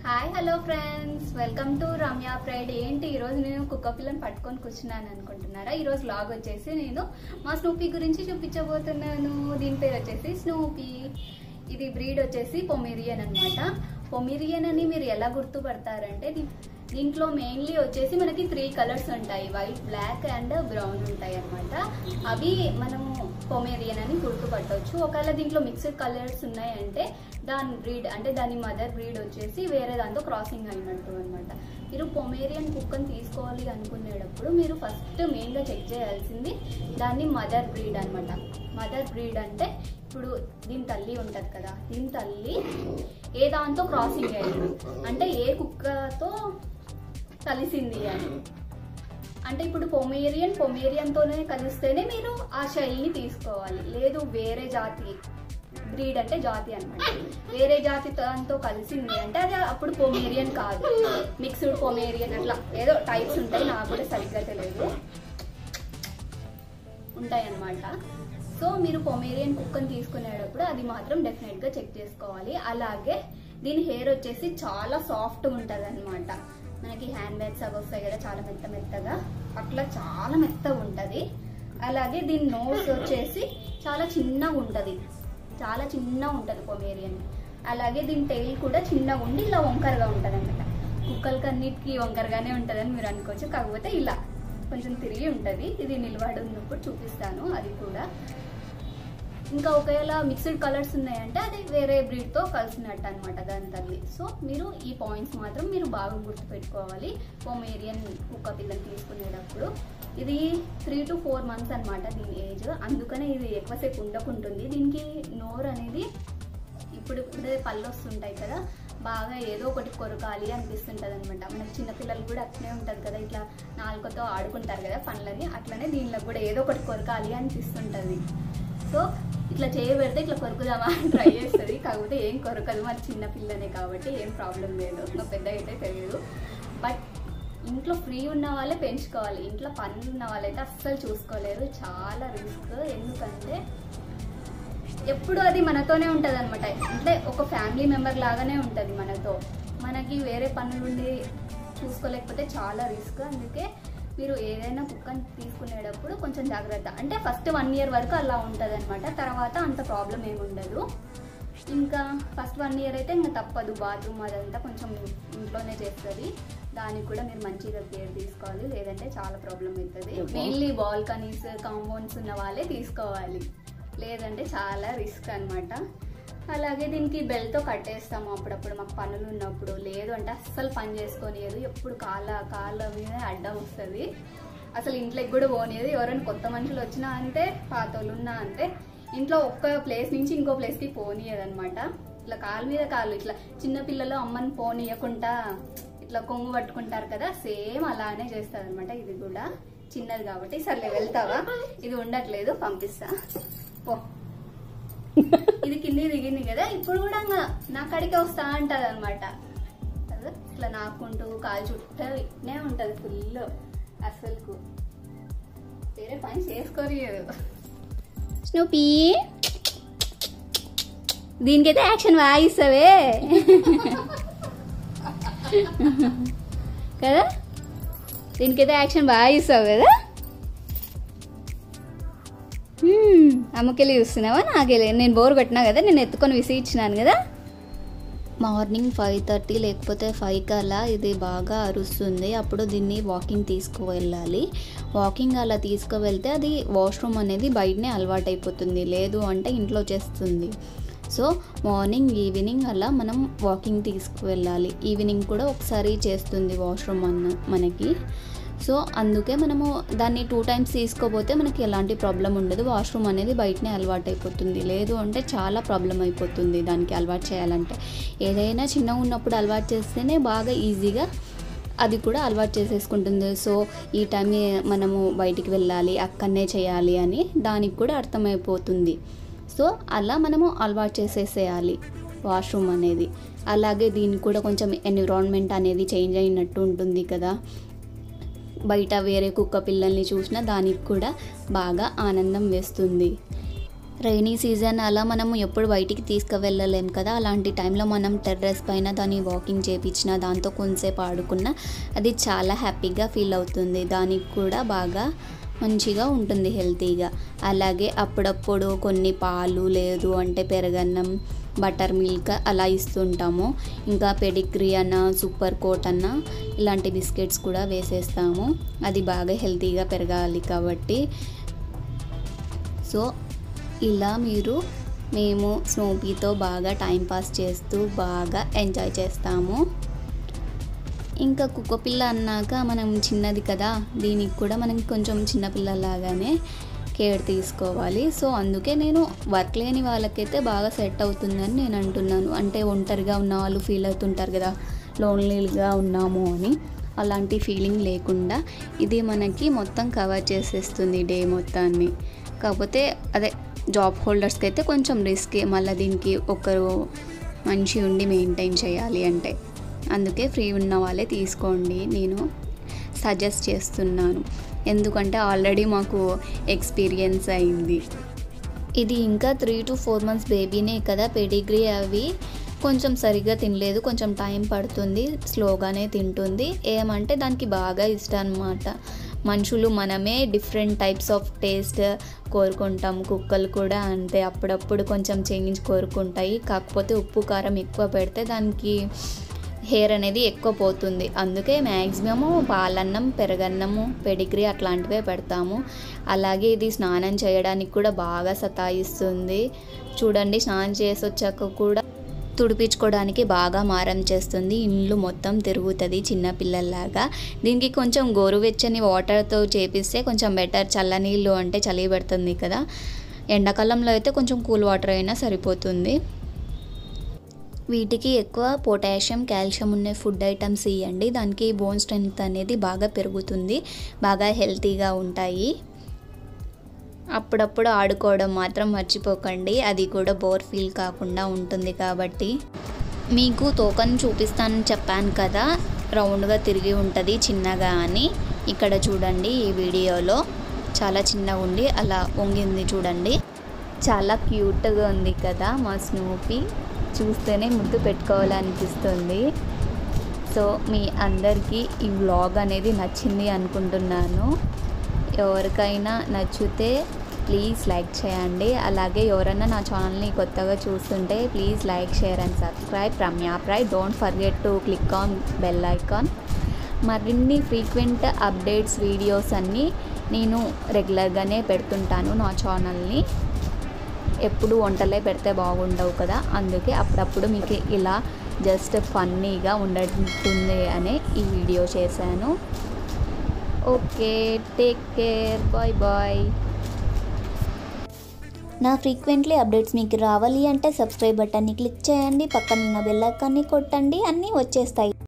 hi hello friends welcome to Ramya pride ఏంటి ఈరోజు నేను కుక్క పిల్లని పట్టుకొని కూర్చున్నాను అనుకుంటున్నారా ఈరోజు లాగ్ వచ్చేసి నేను మా స్నూపీ గురించి చూపించబోతున్నాను దీని పేరు వచ్చేసి స్నూపీ ఇది బ్రీడ్ వచ్చేసి పొమేరియన్ అన్నమాట పొమేరియన్ అని మీరు ఎలా గుర్తుపడతారంటే దీ- దీంట్లో మెయిన్లీ వచ్చేసి మనకి త్రీ కలర్స్ ఉంటాయి వైట్ బ్లాక్ అండ్ బ్రౌన్ ఉంటాయి అన్నమాట అవి మనము పొమేరియన్ అని గుర్తుపట్టవచ్చు ఒకవేళ దీంట్లో మిక్స్డ్ కలర్స్ ఉన్నాయంటే దాని బ్రీడ్ అంటే దాని మదర్ బ్రీడ్ వచ్చేసి వేరే దాంతో క్రాసింగ్ అయినట్టు అనమాట మీరు పొమేరియన్ కుక్కని తీసుకోవాలి అనుకునేటప్పుడు మీరు ఫస్ట్ మెయిన్గా చెక్ చేయాల్సింది దాన్ని మదర్ బ్రీడ్ అన్నమాట మదర్ బ్రీడ్ అంటే ఇప్పుడు దీని తల్లి ఉంటుంది కదా దీని తల్లి ఏ దాంతో క్రాసింగ్ అయ్యింది అంటే ఏ కుక్కతో కలిసింది అని అంటే ఇప్పుడు పొమేరియన్ పొమేరియన్తోనే కలిస్తేనే మీరు ఆ శైలిని తీసుకోవాలి లేదు వేరే జాతి బ్రీడ్ అంటే జాతి అన్నమాట వేరే జాతి దాంతో కలిసింది అంటే అది అప్పుడు పొమేరియన్ కాదు మిక్స్డ్ పొమేరియన్ అట్లా ఏదో టైప్స్ ఉంటాయి నాకు కూడా సరిగ్గా తెలియదు ఉంటాయి అన్నమాట సో మీరు పొమేరియన్ కుక్కని తీసుకునేటప్పుడు అది మాత్రం డెఫినెట్గా చెక్ చేసుకోవాలి అలాగే దీని హెయిర్ వచ్చేసి చాలా సాఫ్ట్ ఉంటుంది అనమాట మనకి హ్యాండ్ బ్యాగ్స్ అవి వస్తాయి కదా చాలా మెత్త మెత్తగా అట్లా చాలా మెత్తగా ఉంటుంది అలాగే దీని నోస్ వచ్చేసి చాలా చిన్నగా ఉంటుంది చాలా చిన్నగా ఉంటుంది పొమేరియన్ అలాగే దీని టైల్ కూడా చిన్నగా ఉండి ఇలా వంకరగా ఉంటుంది అనమాట కుక్కలకి అన్నిటికీ వంకరగానే ఉంటుందని మీరు అనుకోవచ్చు కాకపోతే ఇలా కొంచెం తిరిగి ఉంటుంది ఇది నిలబడి ఉన్నప్పుడు చూపిస్తాను అది కూడా ఇంకా ఒకవేళ మిక్స్డ్ కలర్స్ ఉన్నాయంటే అది వేరే బ్రీడ్తో కలిసినట్టు అనమాట దాని తల్లి సో మీరు ఈ పాయింట్స్ మాత్రం మీరు బాగా గుర్తుపెట్టుకోవాలి పొమేరియన్ కుక్క పిల్లని తీసుకునేటప్పుడు ఇది త్రీ టు ఫోర్ మంత్స్ అనమాట దీని ఏజ్ అందుకనే ఇది ఎక్కువసేపు ఉండకుంటుంది దీనికి నోరు అనేది ఇప్పుడు ఇప్పుడే పళ్ళు వస్తుంటాయి కదా బాగా ఏదో ఒకటి కొరకాలి అనిపిస్తుంటది అనమాట మనకి చిన్నపిల్లలు కూడా అట్లనే ఉంటుంది కదా ఇట్లా నాలుకతో ఆడుకుంటారు కదా పండ్లని అట్లనే దీనిలో కూడా ఏదో ఒకటి కొరకాలి అనిపిస్తుంటది సో ఇట్లా చేయబెడితే ఇట్లా కొరుకుదామా అని ట్రై చేస్తుంది కాకపోతే ఏం కొరకదు మరి చిన్న పిల్లనే కాబట్టి ఏం ప్రాబ్లం లేదు ఇంకా పెద్ద అయితే తెలియదు బట్ ఇంట్లో ఫ్రీ ఉన్న వాళ్ళే పెంచుకోవాలి ఇంట్లో పనులు ఉన్న వాళ్ళైతే అస్సలు చూసుకోలేరు చాలా రిస్క్ ఎందుకంటే ఎప్పుడు అది మనతోనే ఉంటుంది అనమాట అంటే ఒక ఫ్యామిలీ మెంబర్ లాగానే ఉంటుంది మనతో మనకి వేరే పనులుండి చూసుకోలేకపోతే చాలా రిస్క్ అందుకే మీరు ఏదైనా కుక్కని తీసుకునేటప్పుడు కొంచెం జాగ్రత్త అంటే ఫస్ట్ వన్ ఇయర్ వరకు అలా ఉంటుంది అనమాట తర్వాత అంత ప్రాబ్లం ఏమి ఉండదు ఇంకా ఫస్ట్ వన్ ఇయర్ అయితే ఇంకా తప్పదు బాత్రూమ్ అదంతా కొంచెం ఇంట్లోనే చేస్తుంది దానికి కూడా మీరు మంచిగా కేర్ తీసుకోవాలి లేదంటే చాలా ప్రాబ్లం అవుతుంది మెయిన్లీ బాల్కనీస్ కాంపౌండ్స్ ఉన్న వాళ్ళే తీసుకోవాలి లేదంటే చాలా రిస్క్ అన్నమాట అలాగే దీనికి బెల్ట్తో కట్టేస్తాము అప్పుడప్పుడు మాకు పనులు ఉన్నప్పుడు లేదు అంటే అస్సలు పని చేసుకోనియదు ఎప్పుడు కాళ్ళ కాళ్ళ మీద అడ్డం వస్తుంది అసలు ఇంట్లోకి కూడా పోనీయదు ఎవరైనా కొత్త మనుషులు వచ్చినా అంతే పాతోళ్ళు ఉన్నా అంతే ఇంట్లో ఒక్క ప్లేస్ నుంచి ఇంకో ప్లేస్కి పోనీయదు అనమాట ఇట్లా కాళ్ళ మీద కాళ్ళు ఇట్లా చిన్న పిల్లలు అమ్మని పోనీయకుండా ఇట్లా కొంగు పట్టుకుంటారు కదా సేమ్ అలానే చేస్తుంది అనమాట ఇది కూడా చిన్నది కాబట్టి సర్లే వెళ్తావా ఇది ఉండట్లేదు పంపిస్తా పో ఇది కింది దిగింది కదా ఇప్పుడు కూడా ఇంకా నా కాడికే వస్తా అంటది అనమాట ఇట్లా నాకుంటూ కాలు చుట్టూ ఇట్నే ఉంటది ఫుల్ అసలుకు వేరే పని చేసుకోలేదు స్నూపీ దీనికైతే యాక్షన్ వాయిస్తావే కదా దీనికైతే యాక్షన్ బాగా ఇస్తావు కదా హ్మ్, అమ్మకెళ్ళి చూస్తున్నావా నాకెళ్ళి నేను బోర్ కొట్టినా కదా నేను ఎత్తుకొని విసిగిచ్చినాను కదా మార్నింగ్ ఫైవ్ థర్టీ లేకపోతే ఫైవ్ కల్లా ఇది బాగా అరుస్తుంది అప్పుడు దీన్ని వాకింగ్ తీసుకువెళ్ళాలి వాకింగ్ అలా తీసుకువెళ్తే అది వాష్రూమ్ అనేది బయటనే అలవాటు అయిపోతుంది లేదు అంటే ఇంట్లో చేస్తుంది సో మార్నింగ్ ఈవినింగ్ అలా మనం వాకింగ్ తీసుకువెళ్ళాలి ఈవినింగ్ కూడా ఒకసారి చేస్తుంది వాష్రూమ్ అన్న మనకి సో అందుకే మనము దాన్ని టూ టైమ్స్ తీసుకోపోతే మనకి ఎలాంటి ప్రాబ్లం ఉండదు వాష్రూమ్ అనేది బయటనే అలవాటు అయిపోతుంది లేదు అంటే చాలా ప్రాబ్లం అయిపోతుంది దానికి అలవాటు చేయాలంటే ఏదైనా చిన్నగా ఉన్నప్పుడు అలవాటు చేస్తేనే బాగా ఈజీగా అది కూడా అలవాటు చేసేసుకుంటుంది సో ఈ టైం మనము బయటికి వెళ్ళాలి అక్కడనే చేయాలి అని దానికి కూడా అర్థమైపోతుంది సో అలా మనము అలవాటు చేసేసేయాలి వాష్రూమ్ అనేది అలాగే దీనికి కూడా కొంచెం ఎన్విరాన్మెంట్ అనేది చేంజ్ అయినట్టు ఉంటుంది కదా బయట వేరే కుక్క పిల్లల్ని చూసినా దానికి కూడా బాగా ఆనందం వేస్తుంది రైనీ సీజన్ అలా మనం ఎప్పుడు బయటికి తీసుకువెళ్ళలేం కదా అలాంటి టైంలో మనం టెర్రస్ పైన దాన్ని వాకింగ్ చేయించిన దాంతో కొంతసేపు ఆడుకున్న అది చాలా హ్యాపీగా ఫీల్ అవుతుంది దానికి కూడా బాగా మంచిగా ఉంటుంది హెల్తీగా అలాగే అప్పుడప్పుడు కొన్ని పాలు లేదు అంటే పెరగన్నం బటర్ మిల్క్ అలా ఇస్తుంటాము ఇంకా పెడిగ్రీ అన్న సూపర్ కోట్ అన్న ఇలాంటి బిస్కెట్స్ కూడా వేసేస్తాము అది బాగా హెల్తీగా పెరగాలి కాబట్టి సో ఇలా మీరు మేము స్నోపీతో బాగా టైం పాస్ చేస్తూ బాగా ఎంజాయ్ చేస్తాము ఇంకా కుక్కపిల్ల అన్నాక మనం చిన్నది కదా దీనికి కూడా మనం కొంచెం చిన్నపిల్లలాగానే కేర్ తీసుకోవాలి సో అందుకే నేను వర్క్ లేని వాళ్ళకైతే బాగా సెట్ అవుతుందని నేను అంటున్నాను అంటే ఒంటరిగా ఉన్న వాళ్ళు ఫీల్ అవుతుంటారు కదా లోన్లీగా ఉన్నాము అని అలాంటి ఫీలింగ్ లేకుండా ఇది మనకి మొత్తం కవర్ చేసేస్తుంది డే మొత్తాన్ని కాకపోతే అదే జాబ్ హోల్డర్స్కి అయితే కొంచెం రిస్కే మళ్ళీ దీనికి ఒకరు మంచి ఉండి మెయింటైన్ చేయాలి అంటే అందుకే ఫ్రీ ఉన్న వాళ్ళే తీసుకోండి నేను సజెస్ట్ చేస్తున్నాను ఎందుకంటే ఆల్రెడీ మాకు ఎక్స్పీరియన్స్ అయింది ఇది ఇంకా త్రీ టు ఫోర్ మంత్స్ బేబీనే కదా పెడిగ్రీ అవి కొంచెం సరిగ్గా తినలేదు కొంచెం టైం పడుతుంది స్లోగానే తింటుంది ఏమంటే దానికి బాగా ఇష్టం అనమాట మనుషులు మనమే డిఫరెంట్ టైప్స్ ఆఫ్ టేస్ట్ కోరుకుంటాం కుక్కలు కూడా అంతే అప్పుడప్పుడు కొంచెం చేంజ్ కోరుకుంటాయి కాకపోతే ఉప్పు కారం ఎక్కువ పెడితే దానికి హెయిర్ అనేది ఎక్కువ పోతుంది అందుకే మ్యాక్సిమము పాలన్నం పెరగన్నము పెడిగ్రీ అట్లాంటివే పెడతాము అలాగే ఇది స్నానం చేయడానికి కూడా బాగా సతాయిస్తుంది చూడండి స్నానం చేసి వచ్చాక కూడా తుడిపించుకోవడానికి బాగా మారం చేస్తుంది ఇండ్లు మొత్తం తిరుగుతుంది చిన్నపిల్లల్లాగా దీనికి కొంచెం గోరువెచ్చని వాటర్తో చేపిస్తే కొంచెం బెటర్ చల్లనీళ్ళు అంటే చలి పెడుతుంది కదా ఎండాకాలంలో అయితే కొంచెం కూల్ వాటర్ అయినా సరిపోతుంది వీటికి ఎక్కువ పొటాషియం కాల్షియం ఉన్న ఫుడ్ ఐటమ్స్ ఇవ్వండి దానికి బోన్ స్ట్రెంగ్త్ అనేది బాగా పెరుగుతుంది బాగా హెల్తీగా ఉంటాయి అప్పుడప్పుడు ఆడుకోవడం మాత్రం మర్చిపోకండి అది కూడా బోర్ ఫీల్ కాకుండా ఉంటుంది కాబట్టి మీకు తోకను చూపిస్తానని చెప్పాను కదా రౌండ్గా తిరిగి ఉంటుంది చిన్నగా అని ఇక్కడ చూడండి ఈ వీడియోలో చాలా చిన్నగా ఉండి అలా వంగింది చూడండి చాలా క్యూట్గా ఉంది కదా మా స్నూపీ చూస్తేనే ముద్దు పెట్టుకోవాలనిపిస్తుంది సో మీ అందరికీ ఈ వ్లాగ్ అనేది నచ్చింది అనుకుంటున్నాను ఎవరికైనా నచ్చితే ప్లీజ్ లైక్ చేయండి అలాగే ఎవరైనా నా ఛానల్ని కొత్తగా చూస్తుంటే please like share and subscribe Ramya pride don't forget to click on bell icon మరిన్ని ఫ్రీక్వెంట్ అప్డేట్స్ వీడియోస్ అన్నీ నేను రెగ్యులర్గానే పెడుతుంటాను నా ఛానల్ని ఎప్పుడు వంటలే పెడితే బాగుండవు కదా అందుకే అప్పుడప్పుడు మీకు ఇలా జస్ట్ ఫన్నీగా ఉండటుంది అనే ఈ వీడియో చేశాను okay take care bye bye నా ఫ్రీక్వెంట్లీ అప్డేట్స్ మీకు రావాలి అంటే సబ్స్క్రైబ్ బటన్ని క్లిక్ చేయండి పక్కన ఉన్న బెల్ ఐకాన్ని కొట్టండి అన్నీ వచ్చేస్తాయి